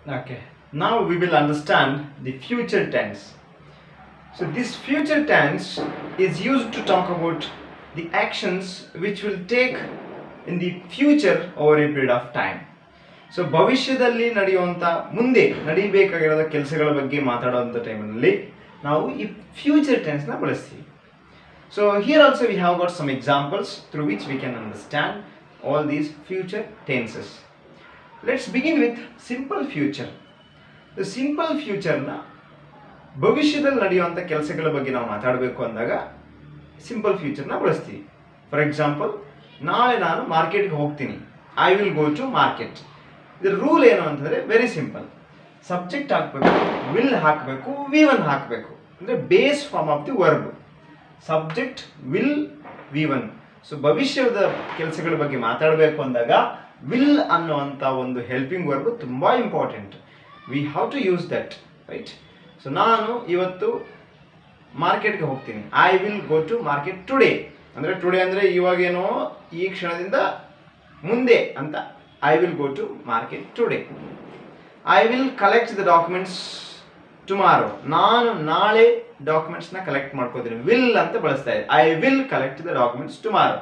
Okay. Now we will understand the future tense. So this future tense is used to talk about the actions which will take in the future over a period of time. So ಭವಿಷ್ಯದಲ್ಲಿ ನಡೆಯುವಂಥ ಮುಂದೆ ನಡಿಬೇಕಾಗಿರೋದ ಕೆಲಸಗಳ ಬಗ್ಗೆ ಮಾತಾಡುವಂಥ ಟೈಮಲ್ಲಿ ನಾವು ಈ future ಟೆನ್ಸ್ನ ಬಳಸ್ತೀವಿ so here also we have got some examples through which we can understand all these future tenses let's begin with simple future simple ಫ್ಯೂಚರ್ನ ಭವಿಷ್ಯದಲ್ಲಿ ನಡೆಯುವಂಥ ಕೆಲಸಗಳ ಬಗ್ಗೆ ನಾವು ಮಾತಾಡಬೇಕು ಅಂದಾಗ ಸಿಂಪಲ್ ಫ್ಯೂಚರ್ನ ಬಳಸ್ತೀವಿ ಫಾರ್ ಎಕ್ಸಾಂಪಲ್ ನಾಳೆ ನಾನು ಮಾರ್ಕೆಟ್ಗೆ ಹೋಗ್ತೀನಿ I will go to market ಇದ್ರ ರೂಲ್ ಏನು ಅಂತಂದರೆ ವೆರಿ ಸಿಂಪಲ್ ಸಬ್ಜೆಕ್ಟ್ ಹಾಕಬೇಕು ವಿಲ್ ಹಾಕಬೇಕು ವಿ ಒನ್ ಹಾಕಬೇಕು ಅಂದರೆ base form of the verb subject will V one so ಭವಿಷ್ಯದ ಕೆಲಸಗಳ ಬಗ್ಗೆ ಮಾತಾಡಬೇಕು ಅಂದಾಗ ವಿಲ್ ಅನ್ನುವಂಥ ಒಂದು ಹೆಲ್ಪಿಂಗ್ ವರ್ಬ್ ತುಂಬ important we have to use that right so ನಾನು ಇವತ್ತು ಮಾರ್ಕೆಟ್ಗೆ ಹೋಗ್ತೀನಿ I will go to market today ಅಂದರೆ ಟುಡೇ ಅಂದರೆ ಇವಾಗೇನೋ ಈ ಕ್ಷಣದಿಂದ ಮುಂದೆ ಅಂತ I will go to market today I will collect the documents tomorrow ನಾನು ನಾಳೆ ಡಾಕ್ಯುಮೆಂಟ್ಸ್ನ ಕಲೆಕ್ಟ್ ಮಾಡ್ಕೋತೀನಿ ವಿಲ್ ಅಂತ ಬಳಸ್ತಾ ಇದೆ I will collect the documents tomorrow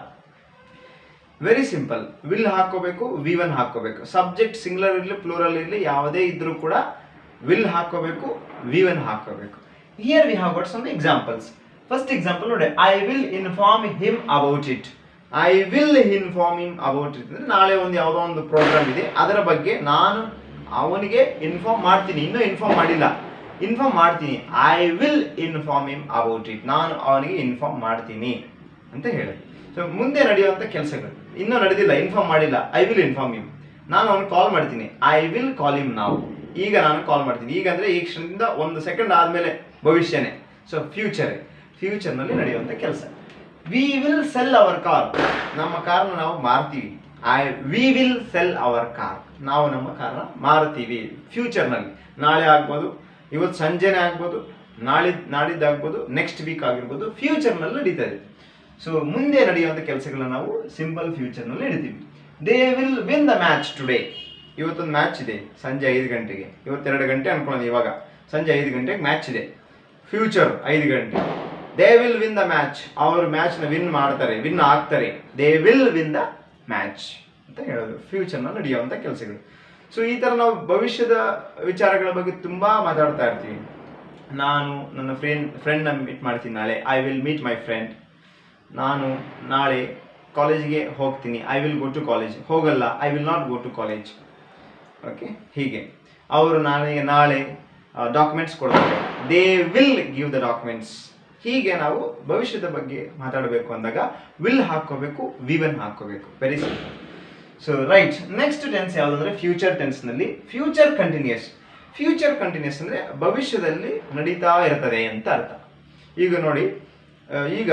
very simple will ಹಾಕೋಬೇಕು ವಿ ಒನ್ ಹಾಕೋಬೇಕು ಸಬ್ಜೆಕ್ಟ್ ಸಿಂಗ್ಲರ್ ಇರಲಿ ಪ್ಲೂರಲ್ ಇರಲಿ ಯಾವುದೇ ಇದ್ರೂ ಕೂಡ ವಿಲ್ ಹಾಕೋಬೇಕು ವಿ ಒನ್ ಹಾಕೋಬೇಕು here we have got some examples first example ನೋಡಿ I will inform him about it I will inform him about it ಅಂದರೆ ನಾಳೆ ಒಂದು ಯಾವುದೋ ಒಂದು ಪ್ರೋಗ್ರಾಮ್ ಇದೆ ಅದರ ಬಗ್ಗೆ ನಾನು ಅವನಿಗೆ ಇನ್ಫಾರ್ಮ್ ಮಾಡ್ತೀನಿ ಇನ್ನೂ ಇನ್ಫಾರ್ಮ್ ಮಾಡಿಲ್ಲ ಇನ್ಫಾರ್ಮ್ ಮಾಡ್ತೀನಿ I will inform him about it ನಾನು ಅವನಿಗೆ ಇನ್ಫಾರ್ಮ್ ಮಾಡ್ತೀನಿ ಅಂತ ಹೇಳಿ ಸೊ ಮುಂದೆ ನಡೆಯುವಂಥ ಕೆಲಸಗಳು ಇನ್ನೂ ನಡೆದಿಲ್ಲ ಇನ್ಫಾರ್ಮ್ ಮಾಡಿಲ್ಲ ಐ ವಿಲ್ ಇನ್ಫಾರ್ಮ್ ಹಿಮ್ ನಾನು ಅವ್ನಿಗೆ ಕಾಲ್ ಮಾಡ್ತೀನಿ ಐ ವಿಲ್ ಕಾಲ್ ಹಿಮ್ ನಾವು ಈಗ ನಾನು ಕಾಲ್ ಮಾಡ್ತೀನಿ ಈಗ ಅಂದರೆ ಈ ಕ್ಷಣದಿಂದ ಒಂದು ಸೆಕೆಂಡ್ ಆದಮೇಲೆ ಭವಿಷ್ಯನೇ ಸೊ ಫ್ಯೂಚರ್ ಫ್ಯೂಚರ್ನಲ್ಲಿ ನಡೆಯುವಂಥ ಕೆಲಸ we will sell our car ನಮ್ಮ ಕಾರ್ನ ನಾವು ಮಾರ್ತೀವಿ I we will sell our car ನಾವು ನಮ್ಮ ಕಾರ್ನ ಮಾರ್ತೀವಿ ಫ್ಯೂಚರ್ನಲ್ಲಿ ನಾಳೆ ಆಗ್ಬೋದು ಇವತ್ತು ಸಂಜೆನೇ ಆಗ್ಬೋದು ನಾಳಿದ್ ನಾಡಿದ್ದು ಆಗ್ಬೋದು ನೆಕ್ಸ್ಟ್ ವೀಕ್ ಆಗಿರ್ಬೋದು ಫ್ಯೂಚರ್ನಲ್ಲಿ ನಡೀತಾ ಇದೆ ಸೊ ಮುಂದೆ ನಡೆಯುವಂಥ ಕೆಲಸಗಳನ್ನ ನಾವು ಸಿಂಪಲ್ ಫ್ಯೂಚರ್ನಲ್ಲಿ ಹಿಡಿತೀವಿ they will win the match today ಇವತ್ತೊಂದು ಮ್ಯಾಚ್ ಇದೆ ಸಂಜೆ ಐದು ಗಂಟೆಗೆ ಇವತ್ತೆರಡು ಗಂಟೆ ಅನ್ಕೊಳ್ಳೋಣ ಇವಾಗ ಸಂಜೆ ಐದು ಗಂಟೆಗೆ ಮ್ಯಾಚ್ ಇದೆ ಫ್ಯೂಚರ್ ಐದು ಗಂಟೆ they will win the match ಅವರು ಮ್ಯಾಚ್ನ ವಿನ್ ಮಾಡ್ತಾರೆ ವಿನ್ ಆಗ್ತಾರೆ they will win the match ಅಂತ ಹೇಳೋದು ಫ್ಯೂಚರ್ನಲ್ಲಿ ನಡೆಯುವಂಥ ಕೆಲಸಗಳು ಸೊ ಈ ಥರ ನಾವು ಭವಿಷ್ಯದ ವಿಚಾರಗಳ ಬಗ್ಗೆ ತುಂಬ ಮಾತಾಡ್ತಾ ಇರ್ತೀವಿ ನಾನು ನನ್ನ ಫ್ರೆಂಡ್ ಫ್ರೆಂಡ್ನ ಮೀಟ್ ಮಾಡ್ತೀನಿ ನಾಳೆ I will meet my friend ನಾನು ನಾಳೆ ಕಾಲೇಜಿಗೆ ಹೋಗ್ತೀನಿ I will go to college ಹೋಗಲ್ಲ I will not go to college okay ಹೀಗೆ ಅವರು ನನಗೆ ನಾಳೆ ಡಾಕ್ಯುಮೆಂಟ್ಸ್ ಕೊಡ್ತಾರೆ they will give the documents ಹೀಗೆ ನಾವು ಭವಿಷ್ಯದ ಬಗ್ಗೆ ಮಾತಾಡಬೇಕು ಅಂದಾಗ ವಿಲ್ ಹಾಕೋಬೇಕು ವಿ ಒನ್ ಹಾಕೋಬೇಕು very simple so right next tense ಯಾವುದಂದ್ರೆ ಫ್ಯೂಚರ್ ಟೆನ್ಸ್ನಲ್ಲಿ ಫ್ಯೂಚರ್ ಕಂಟಿನ್ಯೂಸ್ ಫ್ಯೂಚರ್ ಕಂಟಿನ್ಯೂಸ್ ಅಂದರೆ ಭವಿಷ್ಯದಲ್ಲಿ ನಡೀತಾ ಇರ್ತದೆ ಅಂತ ಅರ್ಥ ಈಗ ನೋಡಿ ಆ, ಈಗ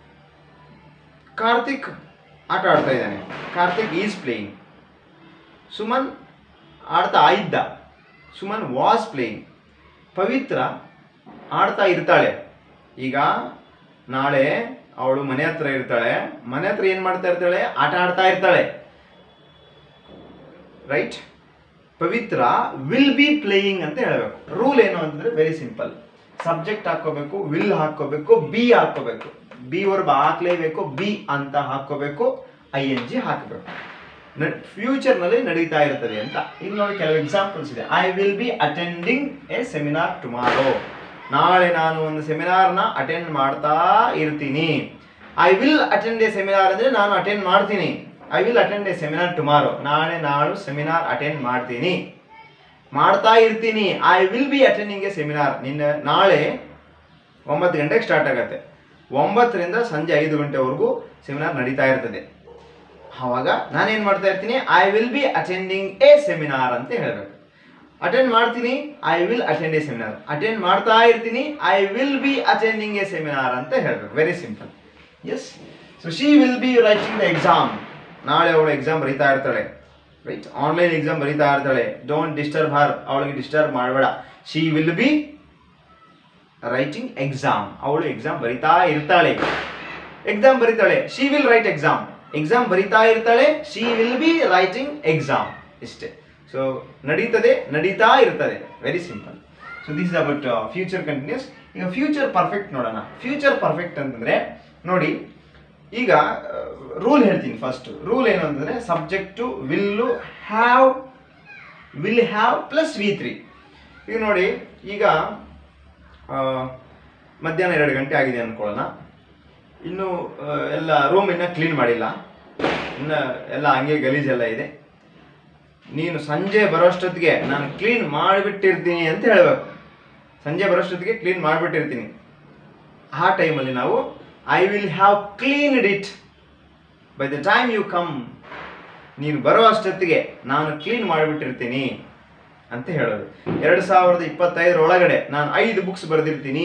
ಕಾರ್ತಿಕ್ ಆಟ ಆಡ್ತಾ ಇದ್ದಾನೆ ಕಾರ್ತಿಕ್ ಈಸ್ ಪ್ಲೇಯಿಂಗ್ ಸುಮನ್ ಆಡ್ತಾ ಇದ್ದ ಸುಮನ್ ವಾಸ್ ಪ್ಲೇಯಿಂಗ್ ಪವಿತ್ರ ಆಡ್ತಾ ಇರ್ತಾಳೆ ಈಗ ನಾಳೆ ಅವಳು ಮನೆ ಹತ್ರ ಇರ್ತಾಳೆ ಮನೆ ಹತ್ರ ಏನು ಮಾಡ್ತಾ ಇರ್ತಾಳೆ ಆಟ ಆಡ್ತಾ ಇರ್ತಾಳೆ right Pavitra will be playing ಅಂತ ಹೇಳಬೇಕು ರೂಲ್ ಏನು ಅಂತಂದ್ರೆ ವೆರಿ ಸಿಂಪಲ್ ಸಬ್ಜೆಕ್ಟ್ ಹಾಕೋಬೇಕು ವಿಲ್ ಹಾಕೋಬೇಕು ಬಿ ಹಾಕೋಬೇಕು ಬಿ ವರ್ಬ್ ಹಾಕ್ಲೇಬೇಕು ಬಿ ಅಂತ ಹಾಕೋಬೇಕು ಐ ಎನ್ ಜಿ ಹಾಕಬೇಕು ಫ್ಯೂಚರ್ನಲ್ಲಿ ನಡೀತಾ ಇರ್ತದೆ ಅಂತ ಇಲ್ಲಿ ನೋಡಿ ಕೆಲವು ಎಕ್ಸಾಂಪಲ್ಸ್ ಇದೆ I will be attending a seminar tomorrow ನಾಳೆ ನಾನು ಒಂದು ಸೆಮಿನಾರ್ನ ಅಟೆಂಡ್ ಮಾಡ್ತಾ ಇರ್ತೀನಿ I will attend a seminar ಅಂದರೆ ನಾನು ಅಟೆಂಡ್ ಮಾಡ್ತೀನಿ I will attend a seminar tomorrow ನಾಳೆ ನಾನು ಸೆಮಿನಾರ್ ಅಟೆಂಡ್ ಮಾಡ್ತೀನಿ ಮಾಡ್ತಾ ಇರ್ತೀನಿ I will be attending a seminar ನಿನ್ನ ನಾಳೆ ಒಂಬತ್ತು ಗಂಟೆಗೆ ಸ್ಟಾರ್ಟ್ ಆಗುತ್ತೆ ಒಂಬತ್ತರಿಂದ ಸಂಜೆ ಐದು ಗಂಟೆವರೆಗೂ ಸೆಮಿನಾರ್ ನಡೀತಾ ಇರ್ತದೆ ಆವಾಗ ನಾನೇನು ಮಾಡ್ತಾ ಇರ್ತೀನಿ I will be attending a seminar ಅಂತ ಹೇಳಬೇಕು ಅಟೆಂಡ್ ಮಾಡ್ತೀನಿ I will attend a seminar attend ಮಾಡ್ತಾ ಇರ್ತೀನಿ I will be attending a seminar ಅಂತ ಹೇಳಬೇಕು very simple yes so she will be writing the exam ನಾಳೆ ಅವಳು ಎಕ್ಸಾಮ್ ಬರೀತಾ ಇರ್ತಾಳೆ ರೈಟ್ ಆನ್ಲೈನ್ ಎಕ್ಸಾಮ್ ಬರೀತಾ ಇರ್ತಾಳೆ ಡೋಂಟ್ ಡಿಸ್ಟರ್ಬ್ ಹರ್ ಅವಳಿಗೆ ಡಿಸ್ಟರ್ಬ್ ಮಾಡಬೇಡ she will be writing exam ಅವಳು ಎಕ್ಸಾಮ್ ಬರಿತಾ ಇರ್ತಾಳೆ ಎಕ್ಸಾಮ್ ಬರೀತಾಳೆ she will write exam exam ಬರಿತಾ ಇರ್ತಾಳೆ she will be writing exam ಇಷ್ಟೇ ಸೊ ನಡೀತದೆ ನಡೀತಾ ಇರ್ತದೆ very simple so this is about future continuous ಈಗ ಫ್ಯೂಚರ್ ಪರ್ಫೆಕ್ಟ್ ನೋಡೋಣ ಫ್ಯೂಚರ್ ಪರ್ಫೆಕ್ಟ್ ಅಂತಂದ್ರೆ ನೋಡಿ ಈಗ ರೂಲ್ ಹೇಳ್ತೀನಿ ಫಸ್ಟ್ ರೂಲ್ ಏನು ಅಂತಂದ್ರೆ subject will have will have plus V three ಈಗ ನೋಡಿ ಈಗ ಆ, ಮಧ್ಯಾಹ್ನ ಎರಡು ಗಂಟೆ ಆಗಿದೆ ಅಂದ್ಕೊಳ್ಳೋಣ ಇನ್ನು ಆ, ಎಲ್ಲ ರೂಮ್ ಇನ್ನ ಕ್ಲೀನ್ ಮಾಡಿಲ್ಲ ಇನ್ನು ಎಲ್ಲ ಹಂಗೆ ಗಲೀಜೆಲ್ಲ ಇದೆ ನೀನು ಸಂಜೆ ಬರೋಷ್ಟೊತ್ತಿಗೆ ನಾನು ಕ್ಲೀನ್ ಮಾಡಿಬಿಟ್ಟಿರ್ತೀನಿ ಅಂತ ಹೇಳಬೇಕು ಸಂಜೆ ಬರೋಷ್ಟೊತ್ತಿಗೆ ಕ್ಲೀನ್ ಮಾಡಿಬಿಟ್ಟಿರ್ತೀನಿ ಆ ಟೈಮಲ್ಲಿ ನಾವು I will have cleaned it by the time you come ನೀನು ಬರೋ ಅಷ್ಟೊತ್ತಿಗೆ ನಾನು ಕ್ಲೀನ್ ಮಾಡಿಬಿಟ್ಟಿರ್ತೀನಿ ಅಂತ ಹೇಳೋದು ಎರಡು ಸಾವಿರದ ಇಪ್ಪತ್ತೈದರ ಒಳಗಡೆ ನಾನು ಐದು ಬುಕ್ಸ್ ಬರೆದಿರ್ತೀನಿ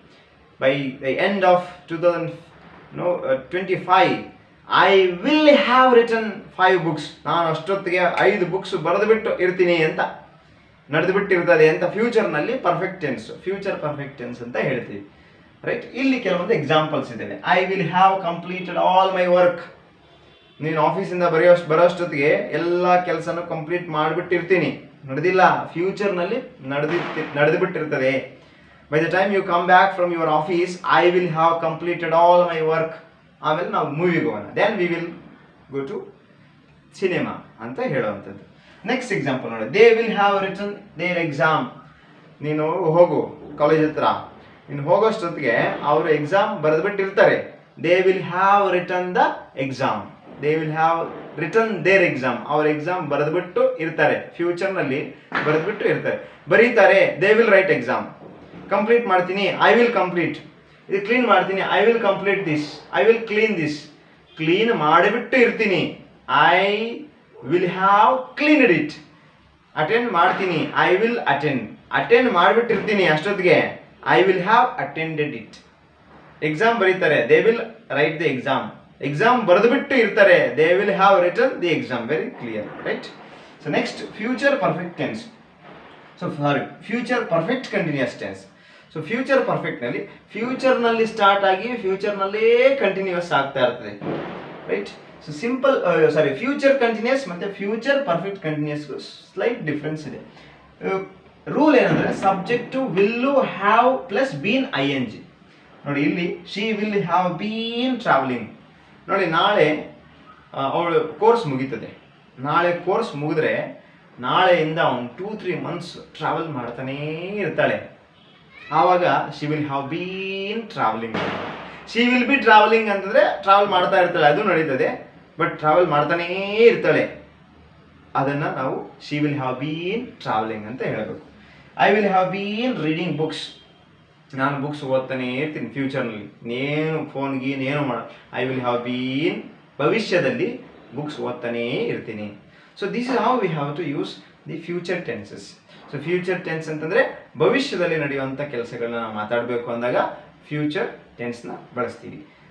by the end of two thousand no twenty five I will have return five books ನಾನು ಅಷ್ಟೊತ್ತಿಗೆ ಐದು ಬುಕ್ಸ್ ಬರೆದುಬಿಟ್ಟು ಇರ್ತೀನಿ ಅಂತ ನಡೆದು ಬಿಟ್ಟಿರ್ತದೆ ಅಂತ ಫ್ಯೂಚರ್ನಲ್ಲಿ perfect tense future perfect tense ಅಂತ ಹೇಳ್ತೀವಿ ರೈಟ್ ಇಲ್ಲಿ ಕೆಲವೊಂದು ಎಕ್ಸಾಂಪಲ್ಸ್ ಇದ್ದಾವೆ I will have completed all my work ನೀನು ಆಫೀಸಿಂದ ಬರೆಯೋ ಬರೋಷ್ಟೊತ್ತಿಗೆ ಎಲ್ಲ ಕೆಲಸನೂ ಕಂಪ್ಲೀಟ್ ಮಾಡಿಬಿಟ್ಟಿರ್ತೀನಿ ನಡೆದಿಲ್ಲ ಫ್ಯೂಚರ್ನಲ್ಲಿ ನಡೆದಿರ್ತಿ ನಡೆದು ಬಿಟ್ಟಿರ್ತದೆ by the time you come back from your office I will have completed all my work ಆಮೇಲೆ ನಾವು ಮೂವಿಗೆ ಹೋಗೋಣ then we will go to cinema ಅಂತ ಹೇಳುವಂಥದ್ದು ನೆಕ್ಸ್ಟ್ ಎಕ್ಸಾಂಪಲ್ ನೋಡಿ they will have return their exam ನೀನು ಹೋಗು ಕಾಲೇಜ್ ಹತ್ರ ನೀನು ಹೋಗೋಷ್ಟೊತ್ತಿಗೆ ಅವರು ಎಕ್ಸಾಮ್ ಬರೆದ್ಬಿಟ್ಟಿರ್ತಾರೆ they will have return the exam they will have return their exam ಅವ್ರ ಎಕ್ಸಾಮ್ ಬರೆದ್ಬಿಟ್ಟು ಇರ್ತಾರೆ ಫ್ಯೂಚರ್ನಲ್ಲಿ ಬರೆದ್ಬಿಟ್ಟು ಇರ್ತಾರೆ ಬರೀತಾರೆ they will write exam complete ಮಾಡ್ತೀನಿ ಐ ವಿಲ್ ಕಂಪ್ಲೀಟ್ ಇದು ಕ್ಲೀನ್ ಮಾಡ್ತೀನಿ I will complete this I will clean this clean ಮಾಡಿಬಿಟ್ಟು ಇರ್ತೀನಿ I will have cleaned it attend ಮಾಡ್ತೀನಿ ಐ ವಿಲ್ ಅಟೆಂಡ್ ಅಟೆಂಡ್ ಮಾಡಿಬಿಟ್ಟಿರ್ತೀನಿ ಅಷ್ಟೊತ್ತಿಗೆ I will have attended it exam ಬರೀತಾರೆ they will write the exam exam ಬರೆದುಬಿಟ್ಟು ಇರ್ತಾರೆ they will have written the exam very clear right so next future perfect tense so sorry future perfect continuous tense so future ಪರ್ಫೆಕ್ಟ್ನಲ್ಲಿ ಫ್ಯೂಚರ್ನಲ್ಲಿ start ಆಗಿ ಫ್ಯೂಚರ್ನಲ್ಲೇ continuous ಆಗ್ತಾ ಇರ್ತದೆ right so simple sorry future continuous ಮತ್ತು future perfect continuous slight difference ಇದೆ rule ಏನಂದರೆ subject will have plus been I N G ನೋಡಿ ಇಲ್ಲಿ she will have been travelling ನೋಡಿ ನಾಳೆ ಅವಳು ಕೋರ್ಸ್ ಮುಗೀತದೆ ನಾಳೆ ಕೋರ್ಸ್ ಮುಗಿದ್ರೆ ನಾಳೆಯಿಂದ ಒಂದು ಟೂ ತ್ರೀ ಮಂತ್ಸ್ ಟ್ರಾವೆಲ್ ಮಾಡ್ತಾನೇ ಇರ್ತಾಳೆ ಆವಾಗ she will have been travelling she will be travelling ಅಂತಂದ್ರೆ ಟ್ರಾವೆಲ್ ಮಾಡ್ತಾ ಇರ್ತಾಳೆ ಅದು ನಡೀತದೆ ಬಟ್ ಟ್ರಾವೆಲ್ ಮಾಡ್ತಾನೇ ಇರ್ತಾಳೆ ಅದನ್ನು ನಾವು she will have been travelling ಅಂತ ಹೇಳಬೇಕು I will have been reading books ನಾನು ಬುಕ್ಸ್ ಓದ್ತಾನೆ ಇರ್ತೀನಿ ಫ್ಯೂಚರ್ನಲ್ಲಿ ನೇನು ಫೋನ್ ಗೀನ್ ಏನು ಮಾಡ ಐ ವಿಲ್ ಹ್ಯಾವ್ ಬೀನ್ ಭವಿಷ್ಯದಲ್ಲಿ ಬುಕ್ಸ್ ಓದ್ತಾನೇ ಇರ್ತೀನಿ so this is how we have to use the future tenses so future tense ಅಂತಂದರೆ ಭವಿಷ್ಯದಲ್ಲಿ ನಡೆಯುವಂಥ ಕೆಲಸಗಳನ್ನ ನಾವು ಮಾತಾಡಬೇಕು ಅಂದಾಗ ಫ್ಯೂಚರ್ ಟೆನ್ಸ್ನ ಬಳಸ್ತೀವಿ